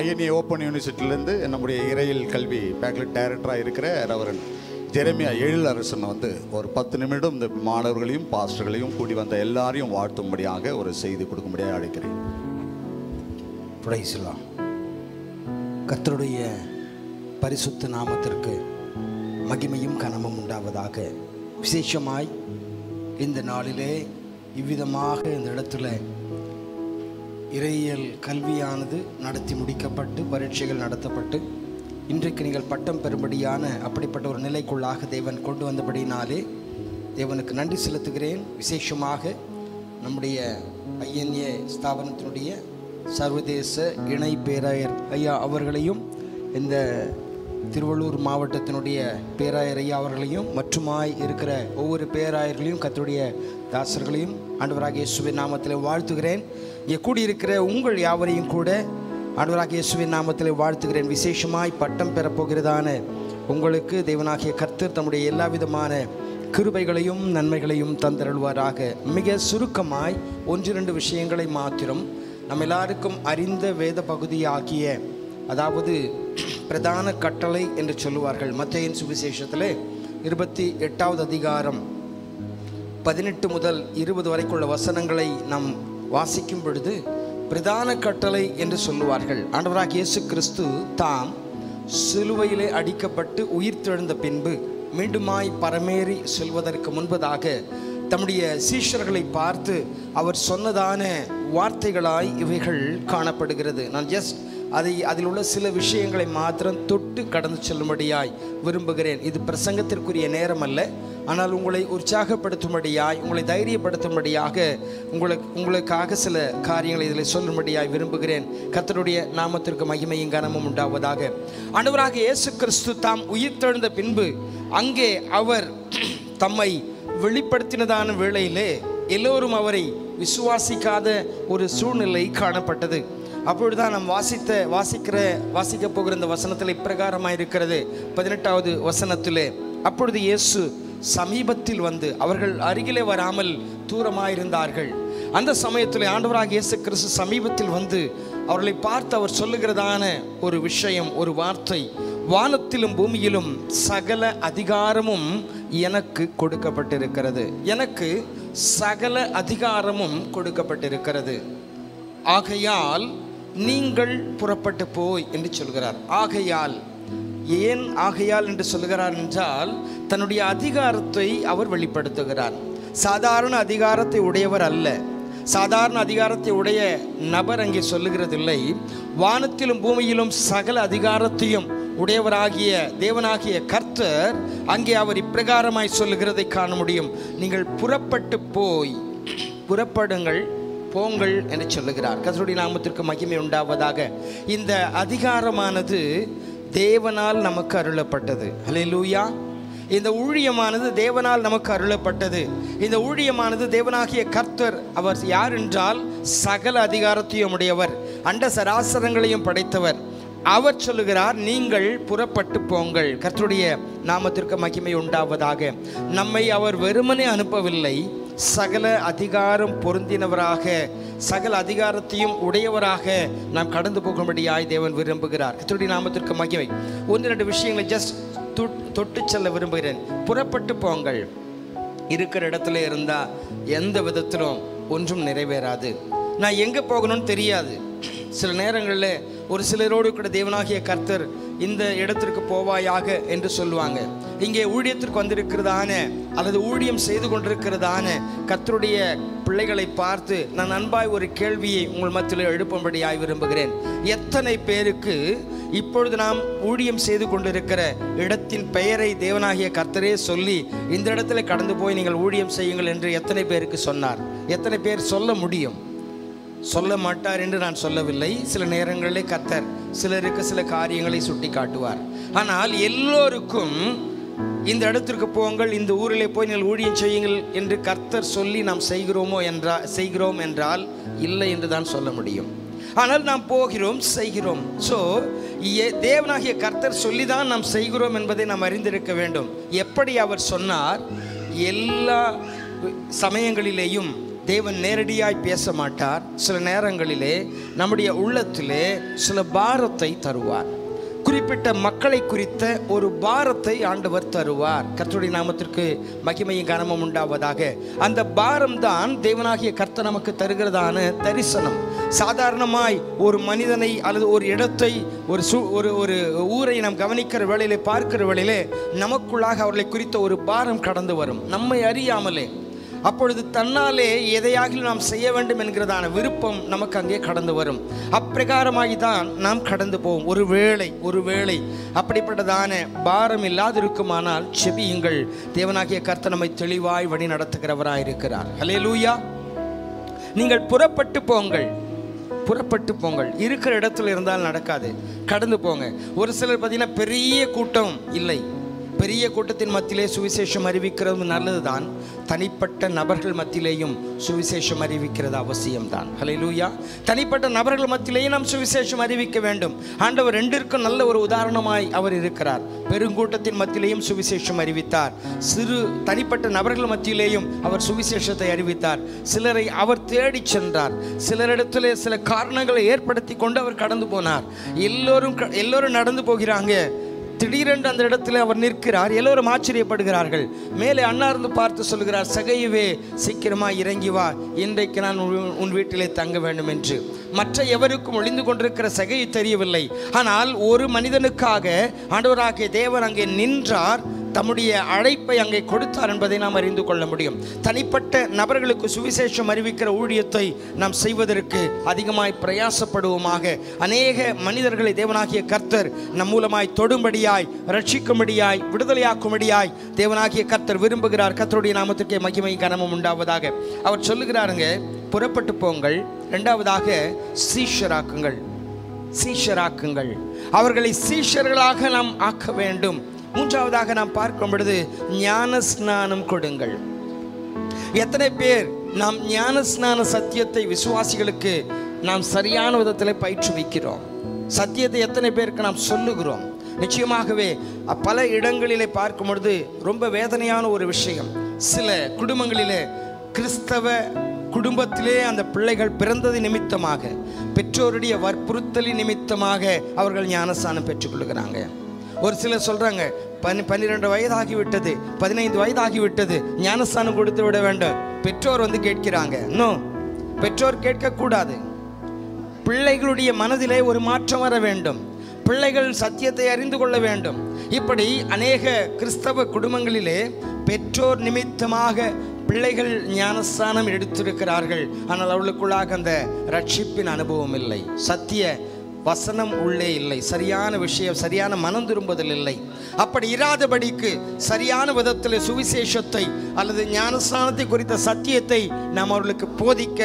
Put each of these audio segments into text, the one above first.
INA open யூனிவர்சிட்டிலேருந்து நம்முடைய இறையில் கல்வி பேக்லெட் டைரக்டராக இருக்கிற ரவரன் ஜெரமியா எழிலரசன் வந்து ஒரு பத்து நிமிடம் இந்த மாணவர்களையும் பாஸ்டர்களையும் கூடி வந்த எல்லாரையும் வாழ்த்தும்படியாக ஒரு செய்தி கொடுக்கும்படியாக அழைக்கிறேன் பிரைஸ்லாம் கர்த்தருடைய பரிசுத்த நாமத்திற்கு மகிமையும் கனமும் உண்டாவதாக விசேஷமாய் இந்த நாளிலே இவ்விதமாக இந்த இடத்துல இறையியல் கல்வியானது நடத்தி முடிக்கப்பட்டு பரீட்சைகள் நடத்தப்பட்டு இன்றைக்கு நீங்கள் பட்டம் பெறும்படியான அப்படிப்பட்ட ஒரு நிலைக்குள்ளாக தேவன் கொண்டு வந்தபடினாலே தேவனுக்கு நன்றி செலுத்துகிறேன் விசேஷமாக நம்முடைய ஐஎன்ஏ ஸ்தாபனத்தினுடைய சர்வதேச இணை பேராயர் ஐயா அவர்களையும் இந்த திருவள்ளூர் மாவட்டத்தினுடைய பேராயர் ஐயா அவர்களையும் மற்றுமாய் இருக்கிற ஒவ்வொரு பேராயர்களையும் கர்த்தருடைய தாசர்களையும் ஆண்டவராக இயேசுவின் நாமத்தில் வாழ்த்துகிறேன் இங்கே கூடியிருக்கிற உங்கள் யாவரையும் கூட ஆண்டவராக இயேசுவின் நாமத்தில் வாழ்த்துகிறேன் விசேஷமாய் பட்டம் பெறப்போகிறதான உங்களுக்கு தேவனாகிய கர்த்தர் தம்முடைய எல்லா விதமான கிருபைகளையும் நன்மைகளையும் தந்தருள்வாராக மிக சுருக்கமாய் ஒன்றிரண்டு விஷயங்களை மாத்திரம் நம்ம எல்லாருக்கும் அறிந்த வேத பகுதியாகிய அதாவது பிரதான கட்டளை என்று சொல்லுவார்கள் மத்தையின் சுவிசேஷத்தில் இருபத்தி எட்டாவது அதிகாரம் பதினெட்டு முதல் இருபது வரைக்குள்ள வசனங்களை நாம் வாசிக்கும் பொழுது பிரதான கட்டளை என்று சொல்லுவார்கள் ஆண்டவராக இயேசு கிறிஸ்து தாம் சிலுவையிலே அடிக்கப்பட்டு உயிர்த்தெழுந்த பின்பு மீண்டுமாய் பரமேறி செல்வதற்கு முன்பதாக தம்முடைய சீஷர்களை பார்த்து அவர் சொன்னதான வார்த்தைகளாய் இவைகள் காணப்படுகிறது நான் ஜஸ்ட் அதை அதில் உள்ள சில விஷயங்களை மாத்திரம் தொட்டு கடந்து செல்லும்படியாய் விரும்புகிறேன் இது பிரசங்கத்திற்குரிய நேரம் அல்ல ஆனால் உங்களை உற்சாகப்படுத்தும்படியாய் உங்களை தைரியப்படுத்தும்படியாக உங்களுக்கு உங்களுக்காக சில காரியங்களை இதில் சொல்லும்படியாய் விரும்புகிறேன் கர்த்தருடைய நாமத்திற்கு மகிமையும் கனமும் உண்டாவதாக ஆண்டவராக இயேசு கிறிஸ்து தாம் உயிர்த்தெழுந்த பின்பு அங்கே அவர் தம்மை வெளிப்படுத்தினதான வேளையிலே எல்லோரும் அவரை விசுவாசிக்காத ஒரு சூழ்நிலை காணப்பட்டது அப்பொழுதுதான் நாம் வாசித்த வாசிக்கிற வாசிக்க போகிற இந்த வசனத்தில் இப்பிரகாரமாக இருக்கிறது பதினெட்டாவது வசனத்திலே அப்பொழுது இயேசு சமீபத்தில் வந்து அவர்கள் அருகிலே வராமல் தூரமாயிருந்தார்கள் அந்த சமயத்தில் ஆண்டவராக இயேசு கிறிஸ்து சமீபத்தில் வந்து அவர்களை பார்த்து அவர் சொல்லுகிறதான ஒரு விஷயம் ஒரு வார்த்தை வானத்திலும் பூமியிலும் சகல அதிகாரமும் எனக்கு கொடுக்கப்பட்டிருக்கிறது எனக்கு சகல அதிகாரமும் கொடுக்கப்பட்டிருக்கிறது ஆகையால் நீங்கள் புறப்பட்டு போய் என்று சொல்கிறார் ஆகையால் ஏன் ஆகையால் என்று சொல்கிறார் என்றால் தன்னுடைய அதிகாரத்தை அவர் வெளிப்படுத்துகிறார் சாதாரண அதிகாரத்தை உடையவர் அல்ல சாதாரண அதிகாரத்தை உடைய நபர் அங்கே சொல்லுகிறதில்லை வானத்திலும் பூமியிலும் சகல அதிகாரத்தையும் உடையவராகிய தேவனாகிய கர்த்தர் அங்கே அவர் இப்பிரகாரமாய் சொல்லுகிறதை காண முடியும் நீங்கள் புறப்பட்டு போய் புறப்படுங்கள் போங்கள் என்று சொல்லுகிறார் கர்த்தருடைய நாமத்திற்கு மகிமை உண்டாவதாக இந்த அதிகாரமானது தேவனால் நமக்கு அருளப்பட்டது ஹalleluya இந்த ஊழியமானது தேவனால் நமக்கு அருளப்பட்டது இந்த ஊழியமானது தேவனாகிய கர்த்தர் அவர் யார் என்றால் சகல அதிகாரத்தையும் உடையவர் அண்ட சராசரங்களையும் படைத்தவர் அவர் சொல்லுகிறார் நீங்கள் புறப்பட்டு போங்கள் கர்த்தருடைய நாமத்திற்கு மகிமை உண்டாவதாக நம்மை அவர் வெறுமனே அனுப்பவில்லை சகல அதிகாரம் பொருந்தினவராக சகல அதிகாரத்தையும் உடையவராக நாம் கடந்து போகும்படியாய் தேவன் விரும்புகிறார் கர்த்தருடைய நாமத்திற்கு மகிமை ஒன்று ரெண்டு விஷயங்களை ஜஸ்ட் தொட்டு செல்ல விரும்புகிறேன் புறப்பட்டு போங்கள் இருக்கிற இடத்துல இருந்தால் எந்த விதத்திலும் ஒன்றும் நிறைவேறாது நான் எங்கே போகணும்னு தெரியாது சில நேரங்களில் ஒரு சிலரோடு கூட தேவனாகிய கர்த்தர் இந்த இடத்திற்கு போவாயாக என்று சொல்லுவாங்க இங்கே ஊழியத்திற்கு வந்திருக்கிறதான அல்லது ஊழியம் செய்து கொண்டிருக்கிறதான கர்த்தருடைய பிள்ளைகளை பார்த்து நான் அன்பாய் ஒரு கேள்வியை உங்கள் மத்தியில் எழுப்பும்படியாய் விரும்புகிறேன் எத்தனை பேருக்கு இப்பொழுது நாம் ஊழியம் செய்து கொண்டிருக்கிற இடத்தின் பெயரை தேவனாகிய கர்த்தரே சொல்லி இந்த இடத்துல கடந்து போய் நீங்கள் ஊழியம் செய்யுங்கள் என்று எத்தனை பேருக்கு சொன்னார் எத்தனை பேர் சொல்ல முடியும் சொல்ல மாட்டார் என்று நான் சொல்லவில்லை சில நேரங்களிலே கர்த்தர் சிலருக்கு சில காரியங்களை சுட்டி காட்டுவார் ஆனால் எல்லோருக்கும் இந்த இடத்திற்கு போங்கள் இந்த ஊரிலே போய் நீங்கள் ஊழியம் செய்யுங்கள் என்று கர்த்தர் சொல்லி நாம் செய்கிறோமோ என்றா செய்கிறோம் என்றால் இல்லை என்று தான் சொல்ல முடியும் ஆனால் நாம் போகிறோம் செய்கிறோம் ஸோ தேவனாகிய கர்த்தர் சொல்லி தான் நாம் செய்கிறோம் என்பதை நாம் அறிந்திருக்க வேண்டும் எப்படி அவர் சொன்னார் எல்லா சமயங்களிலேயும் தேவன் நேரடியாய் பேச மாட்டார் சில நேரங்களிலே நம்முடைய உள்ளத்திலே சில பாரத்தை தருவார் குறிப்பிட்ட மக்களை குறித்த ஒரு பாரத்தை ஆண்டவர் தருவார் கர்த்தருடைய நாமத்திற்கு மகிமையும் கனமும் உண்டாவதாக அந்த பாரம் தான் தேவனாகிய கர்த்தர் நமக்கு தருகிறதான தரிசனம் சாதாரணமாய் ஒரு மனிதனை அல்லது ஒரு இடத்தை ஒரு சு ஒரு ஒரு ஊரை நாம் கவனிக்கிற வேளையிலே பார்க்கிற வேளையிலே நமக்குள்ளாக அவர்களை குறித்த ஒரு பாரம் கடந்து வரும் நம்மை அறியாமலே அப்பொழுது தன்னாலே எதையாகிலும் நாம் செய்ய வேண்டும் என்கிறதான விருப்பம் நமக்கு அங்கே கடந்து வரும் அப்பிரகாரமாகி தான் நாம் கடந்து போவோம் ஒரு வேளை ஒரு வேளை அப்படிப்பட்டதான பாரம் இல்லாதிருக்குமானால் செபியுங்கள் தேவனாகிய கர்த்தர் நம்மை தெளிவாய் வழி நடத்துகிறவராய் இருக்கிறார் ஹலே லூயா நீங்கள் புறப்பட்டு போங்கள் புறப்பட்டு போங்கள் இருக்கிற இடத்துல இருந்தால் நடக்காது கடந்து போங்க ஒரு சிலர் பார்த்தீங்கன்னா பெரிய கூட்டம் இல்லை பெரிய கூட்டத்தின் மத்தியிலே சுவிசேஷம் அறிவிக்கிறது நல்லதுதான் தனிப்பட்ட நபர்கள் மத்தியிலேயும் சுவிசேஷம் அறிவிக்கிறது அவசியம்தான் ஹalleluya தனிப்பட்ட நபர்கள் மத்தியிலேயும் நாம் சுவிசேஷம் அறிவிக்க வேண்டும் ஆண்டவர் ரெண்டிற்கும் நல்ல ஒரு உதாரணமாய் அவர் இருக்கிறார் பெருங்கூட்டத்தின் மத்தியிலேயும் சுவிசேஷம் அறிவித்தார் சிறு தனிப்பட்ட நபர்கள் மத்தியிலேயும் அவர் சுவிசேஷத்தை அறிவித்தார் சிலரை அவர் தேடிச் சென்றார் சிலரிடத்திலே சில காரணங்களை ஏற்படுத்தி கொண்டு அவர் கடந்து போனார் எல்லோரும் க- எல்லோரும் நடந்து போகிறாங்க திடீரென்று அந்த இடத்துல அவர் நிற்கிறார் எல்லோரும் ஆச்சரியப்படுகிறார்கள் மேலே அண்ணார்ந்து பார்த்து சொல்கிறார் சகையுவே சீக்கிரமா இறங்கி வா இன்றைக்கு நான் உன் உன் வீட்டிலே தங்க வேண்டும் என்று மற்ற எவருக்கும் ஒளிந்து கொண்டிருக்கிற சகையை தெரியவில்லை ஆனால் ஒரு மனிதனுக்காக ஆண்டவராகிய தேவன் அங்கே நின்றார் தம்முடைய அழைப்பை அங்கே கொடுத்தார் என்பதை நாம் அறிந்து கொள்ள முடியும் தனிப்பட்ட நபர்களுக்கு சுவிசேஷம் அறிவிக்கிற ஊழியத்தை நாம் செய்வதற்கு அதிகமாய் பிரயாசப்படுவோமாக அநேக மனிதர்களை தேவனாகிய கர்த்தர் நம் மூலமாய் தொடும்படியாய் ரட்சிக்கும்படியாய் விடுதலையாக்கும்படியாய் தேவனாகிய கர்த்தர் விரும்புகிறார் கர்த்தருடைய நாமத்திற்கே மகிமை கனமும் உண்டாவதாக அவர் சொல்லுகிறாருங்க புறப்பட்டு போங்கள் இரண்டாவதாக சீஷராக்குங்கள் சீஷராக்குங்கள் அவர்களை சீஷர்களாக நாம் ஆக்க வேண்டும் மூன்றாவதாக நாம் பார்க்கும் பொழுது ஞான ஸ்நானம் கொடுங்கள் எத்தனை பேர் நாம் ஞான ஸ்நான சத்தியத்தை விசுவாசிகளுக்கு நாம் சரியான விதத்தில் பயிற்றுவிக்கிறோம் சத்தியத்தை எத்தனை பேருக்கு நாம் சொல்லுகிறோம் நிச்சயமாகவே அ- பல இடங்களிலே பார்க்கும் பொழுது ரொம்ப வேதனையான ஒரு விஷயம் சில குடும்பங்களிலே கிறிஸ்தவ குடும்பத்திலே அந்த பிள்ளைகள் பிறந்தது நிமித்தமாக பெற்றோருடைய வற்புறுத்தலின் நிமித்தமாக அவர்கள் ஞானஸ்தானம் பெற்றுக்கொள்கிறாங்க ஒரு சிலர் சொல்றாங்க பனி பன்னிரெண்டு வயதாகி விட்டது பதினைந்து வயதாகி விட்டது ஞானஸ்தானம் கொடுத்து விட வேண்டும் பெற்றோர் வந்து கேட்கிறாங்க இன்னும் பெற்றோர் கேட்கக்கூடாது பிள்ளைகளுடைய மனதிலே ஒரு மாற்றம் வர வேண்டும் பிள்ளைகள் சத்தியத்தை அறிந்து கொள்ள வேண்டும் இப்படி அநேக கிறிஸ்தவ குடும்பங்களிலே பெற்றோர் நிமித்தமாக பிள்ளைகள் ஞானஸ்தானம் எடுத்திருக்கிறார்கள் ஆனால் அவர்களுக்குள்ளாக அந்த ரட்சிப்பின் அனுபவம் இல்லை சத்திய வசனம் உள்ளே இல்லை சரியான விஷயம் சரியான மனம் திரும்புதல் இல்லை அப்படி இராதபடிக்கு சரியான விதத்தில் சுவிசேஷத்தை அல்லது ஞானஸ்தானத்தை குறித்த சத்தியத்தை நாம் அவர்களுக்கு போதிக்க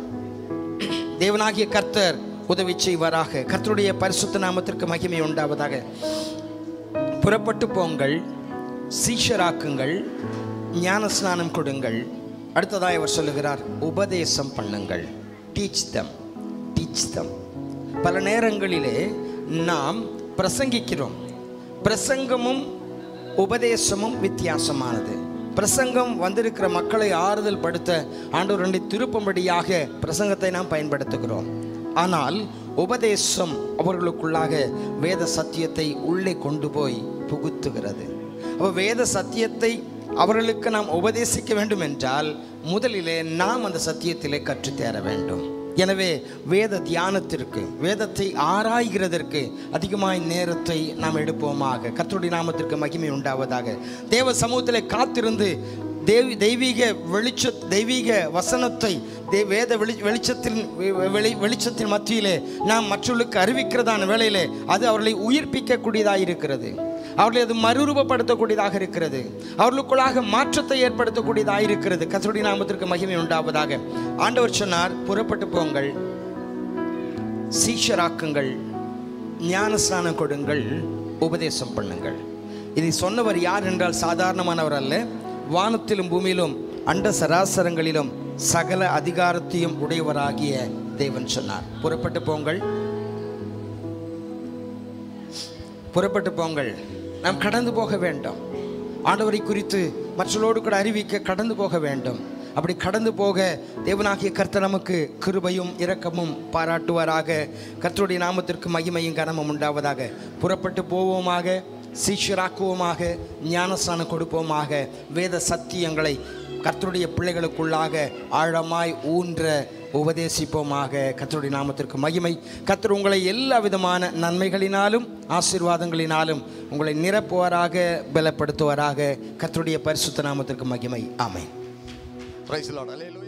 தேவனாகிய கர்த்தர் உதவி செய்வாராக கர்த்தருடைய பரிசுத்த நாமத்திற்கு மகிமை உண்டாவதாக புறப்பட்டு போங்கள் சீஷராக்குங்கள் ஞான ஸ்நானம் கொடுங்கள் அடுத்ததாய் அவர் சொல்லுகிறார் உபதேசம் பண்ணுங்கள் டீச் தம் டீச் தம் பல நேரங்களிலே நாம் பிரசங்கிக்கிறோம் பிரசங்கமும் உபதேசமும் வித்தியாசமானது பிரசங்கம் வந்திருக்கிற மக்களை ஆறுதல் படுத்த ஆண்டவருடைய திருப்பும்படியாக பிரசங்கத்தை நாம் பயன்படுத்துகிறோம் ஆனால் உபதேசம் அவர்களுக்குள்ளாக வேத சத்தியத்தை உள்ளே கொண்டு போய் புகுத்துகிறது அப்போ வேத சத்தியத்தை அவர்களுக்கு நாம் உபதேசிக்க வேண்டும் என்றால் முதலிலே நாம் அந்த சத்தியத்திலே கற்றுத்தேர வேண்டும் எனவே வேத தியானத்திற்கு வேதத்தை ஆராய்கிறதற்கு அதிகமாய் நேரத்தை நாம் எடுப்போமாக கர்த்தருடைய நாமத்திற்கு மகிமை உண்டாவதாக தேவ சமூகத்திலே காத்திருந்து தேவி தெய்வீக வெளிச்ச தெய்வீக வசனத்தை தே வேத வெளி வெளிச்சத்தின் வெ- வெளி வெளிச்சத்தின் மத்தியிலே நாம் மற்றவர்களுக்கு அறிவிக்கிறதான வேளையிலே அது அவர்களை உயிர்ப்பிக்கக்கூடியதாக இருக்கிறது அவர்களை அது மறுரூபப்படுத்தக்கூடியதாக இருக்கிறது அவர்களுக்குள்ளாக மாற்றத்தை ஏற்படுத்தக்கூடியதாக இருக்கிறது கர்த்தருடைய நாமத்திற்கு மகிமை உண்டாவதாக ஆண்டவர் சொன்னார் புறப்பட்டு போங்கள் சீஷராக்குங்கள் ஞானஸ்நானம் கொடுங்கள் உபதேசம் பண்ணுங்கள் இதை சொன்னவர் யார் என்றால் சாதாரணமானவர் அல்ல வானத்திலும் பூமியிலும் அண்ட சராசரங்களிலும் சகல அதிகாரத்தையும் உடையவராகிய தேவன் சொன்னார் புறப்பட்டு போங்கள் புறப்பட்டு போங்கள் நாம் கடந்து போக வேண்டும் ஆண்டவரை குறித்து மற்றவர்களோடு கூட அறிவிக்க கடந்து போக வேண்டும் அப்படி கடந்து போக தேவனாகிய கர்த்தர் நமக்கு கிருபையும் இரக்கமும் பாராட்டுவாராக கர்த்தருடைய நாமத்திற்கு மகிமையும் கனமும் உண்டாவதாக புறப்பட்டு போவோமாக சீஷராக்குவோமாக ஞானஸ்தானம் கொடுப்போமாக வேத சத்தியங்களை கர்த்தருடைய பிள்ளைகளுக்குள்ளாக ஆழமாய் ஊன்ற உபதேசிப்போமாக கர்த்தருடைய நாமத்திற்கு மகிமை கர்த்தர் உங்களை எல்லா விதமான நன்மைகளினாலும் ஆசீர்வாதங்களினாலும் உங்களை நிரப்புவாராக பலப்படுத்துவாராக கர்த்தருடைய பரிசுத்த நாமத்திற்கு மகிமை ஆமென் பிரைஸ் லார்ட்